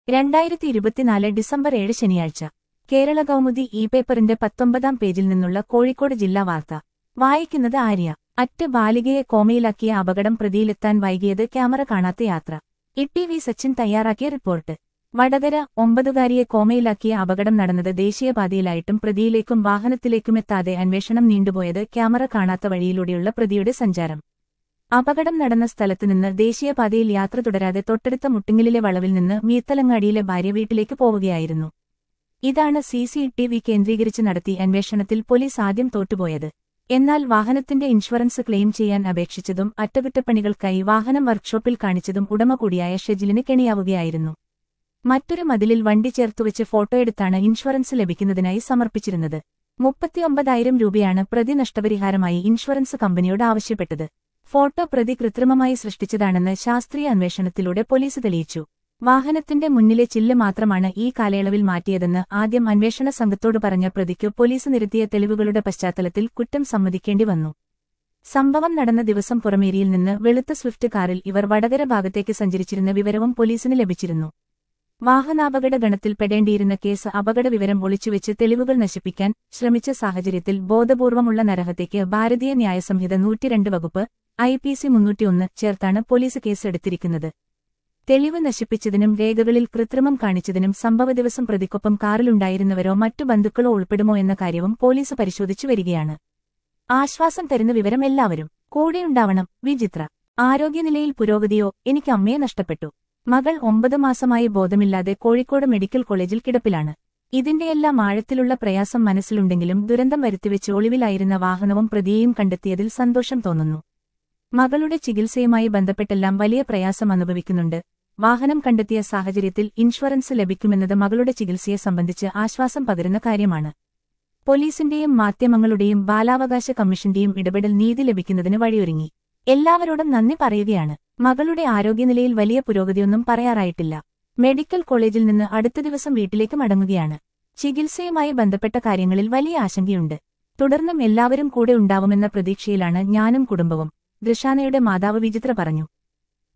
രണ്ടായിരത്തി ഇരുപത്തിനാല് ഡിസംബർ ഏഴ് ശനിയാഴ്ച കേരള കൗമുദി ഇ പേപ്പറിന്റെ പത്തൊമ്പതാം പേജിൽ നിന്നുള്ള കോഴിക്കോട് ജില്ലാ വാർത്ത വായിക്കുന്നത് ആര്യ അറ്റ് ബാലികയെ കോമയിലാക്കിയ അപകടം പ്രതിയിലെത്താൻ വൈകിയത് ക്യാമറ കാണാത്ത യാത്ര ഇ വി സച്ചിൻ തയ്യാറാക്കിയ റിപ്പോർട്ട് വടകര ഒമ്പതുകാരിയെ കോമയിലാക്കിയ അപകടം നടന്നത് ദേശീയപാതയിലായിട്ടും പ്രതിയിലേക്കും വാഹനത്തിലേക്കുമെത്താതെ അന്വേഷണം നീണ്ടുപോയത് ക്യാമറ കാണാത്ത വഴിയിലൂടെയുള്ള പ്രതിയുടെ സഞ്ചാരം അപകടം നടന്ന സ്ഥലത്തുനിന്ന് ദേശീയപാതയിൽ യാത്ര തുടരാതെ തൊട്ടടുത്ത മുട്ടിങ്ങലിലെ വളവിൽ നിന്ന് മീത്തലങ്ങാടിയിലെ ഭാര്യ വീട്ടിലേക്ക് പോവുകയായിരുന്നു ഇതാണ് സി സി ടി വി കേന്ദ്രീകരിച്ച് നടത്തി അന്വേഷണത്തിൽ പോലീസ് ആദ്യം തോറ്റുപോയത് എന്നാൽ വാഹനത്തിന്റെ ഇൻഷുറൻസ് ക്ലെയിം ചെയ്യാൻ അപേക്ഷിച്ചതും അറ്റകുറ്റപ്പണികൾക്കായി വാഹനം വർക്ക്ഷോപ്പിൽ കാണിച്ചതും ഉടമ കൂടിയായ ഷെജിലിന് കെണിയാവുകയായിരുന്നു മറ്റൊരു മതിലിൽ വണ്ടി ചേർത്തുവച്ച് ഫോട്ടോയെടുത്താണ് ഇൻഷുറൻസ് ലഭിക്കുന്നതിനായി സമർപ്പിച്ചിരുന്നത് മുപ്പത്തിയൊമ്പതായിരം രൂപയാണ് പ്രതി നഷ്ടപരിഹാരമായി ഇൻഷുറൻസ് കമ്പനിയോട് ആവശ്യപ്പെട്ടത് ഫോട്ടോ പ്രതി കൃത്രിമമായി സൃഷ്ടിച്ചതാണെന്ന് ശാസ്ത്രീയ അന്വേഷണത്തിലൂടെ പോലീസ് തെളിയിച്ചു വാഹനത്തിന്റെ മുന്നിലെ ചില്ല് മാത്രമാണ് ഈ കാലയളവിൽ മാറ്റിയതെന്ന് ആദ്യം അന്വേഷണ സംഘത്തോട് പറഞ്ഞ പ്രതിക്കു പോലീസ് നിരത്തിയ തെളിവുകളുടെ പശ്ചാത്തലത്തിൽ കുറ്റം സമ്മതിക്കേണ്ടി വന്നു സംഭവം നടന്ന ദിവസം പുറമേരിയിൽ നിന്ന് വെളുത്ത സ്വിഫ്റ്റ് കാറിൽ ഇവർ വടകര ഭാഗത്തേക്ക് സഞ്ചരിച്ചിരുന്ന വിവരവും പോലീസിന് ലഭിച്ചിരുന്നു വാഹനാപകട ഗണത്തിൽപ്പെടേണ്ടിയിരുന്ന കേസ് അപകട വിവരം ഒളിച്ചുവെച്ച് തെളിവുകൾ നശിപ്പിക്കാൻ ശ്രമിച്ച സാഹചര്യത്തിൽ ബോധപൂർവമുള്ള നരഹത്യയ്ക്ക് ഭാരതീയ ന്യായസംഹിത നൂറ്റിരണ്ട് വകുപ്പ് ഐ പി സി മുന്നൂറ്റിയൊന്ന് ചേർത്താണ് പോലീസ് കേസെടുത്തിരിക്കുന്നത് തെളിവ് നശിപ്പിച്ചതിനും രേഖകളിൽ കൃത്രിമം കാണിച്ചതിനും സംഭവദിവസം പ്രതിക്കൊപ്പം കാറിലുണ്ടായിരുന്നവരോ മറ്റു ബന്ധുക്കളോ ഉൾപ്പെടുമോ എന്ന കാര്യവും പോലീസ് പരിശോധിച്ചു വരികയാണ് ആശ്വാസം തരുന്ന വിവരം എല്ലാവരും കൂടെയുണ്ടാവണം വിചിത്ര ആരോഗ്യനിലയിൽ പുരോഗതിയോ എനിക്ക് അമ്മയെ നഷ്ടപ്പെട്ടു മകൾ ഒമ്പത് മാസമായി ബോധമില്ലാതെ കോഴിക്കോട് മെഡിക്കൽ കോളേജിൽ കിടപ്പിലാണ് ഇതിന്റെയെല്ലാം ആഴത്തിലുള്ള പ്രയാസം മനസ്സിലുണ്ടെങ്കിലും ദുരന്തം വരുത്തിവെച്ച് ഒളിവിലായിരുന്ന വാഹനവും പ്രതിയെയും കണ്ടെത്തിയതിൽ സന്തോഷം തോന്നുന്നു മകളുടെ ചികിത്സയുമായി ബന്ധപ്പെട്ടെല്ലാം വലിയ പ്രയാസം അനുഭവിക്കുന്നുണ്ട് വാഹനം കണ്ടെത്തിയ സാഹചര്യത്തിൽ ഇൻഷുറൻസ് ലഭിക്കുമെന്നത് മകളുടെ ചികിത്സയെ സംബന്ധിച്ച് ആശ്വാസം പകരുന്ന കാര്യമാണ് പോലീസിന്റെയും മാധ്യമങ്ങളുടെയും ബാലാവകാശ കമ്മീഷന്റെയും ഇടപെടൽ നീതി ലഭിക്കുന്നതിന് വഴിയൊരുങ്ങി എല്ലാവരോടും നന്ദി പറയുകയാണ് മകളുടെ ആരോഗ്യനിലയിൽ വലിയ പുരോഗതിയൊന്നും പറയാറായിട്ടില്ല മെഡിക്കൽ കോളേജിൽ നിന്ന് അടുത്ത ദിവസം വീട്ടിലേക്ക് മടങ്ങുകയാണ് ചികിത്സയുമായി ബന്ധപ്പെട്ട കാര്യങ്ങളിൽ വലിയ ആശങ്കയുണ്ട് തുടർന്നും എല്ലാവരും കൂടെ ഉണ്ടാവുമെന്ന പ്രതീക്ഷയിലാണ് ഞാനും കുടുംബവും ദൃശാനയുടെ മാതാവ് വിചിത്ര പറഞ്ഞു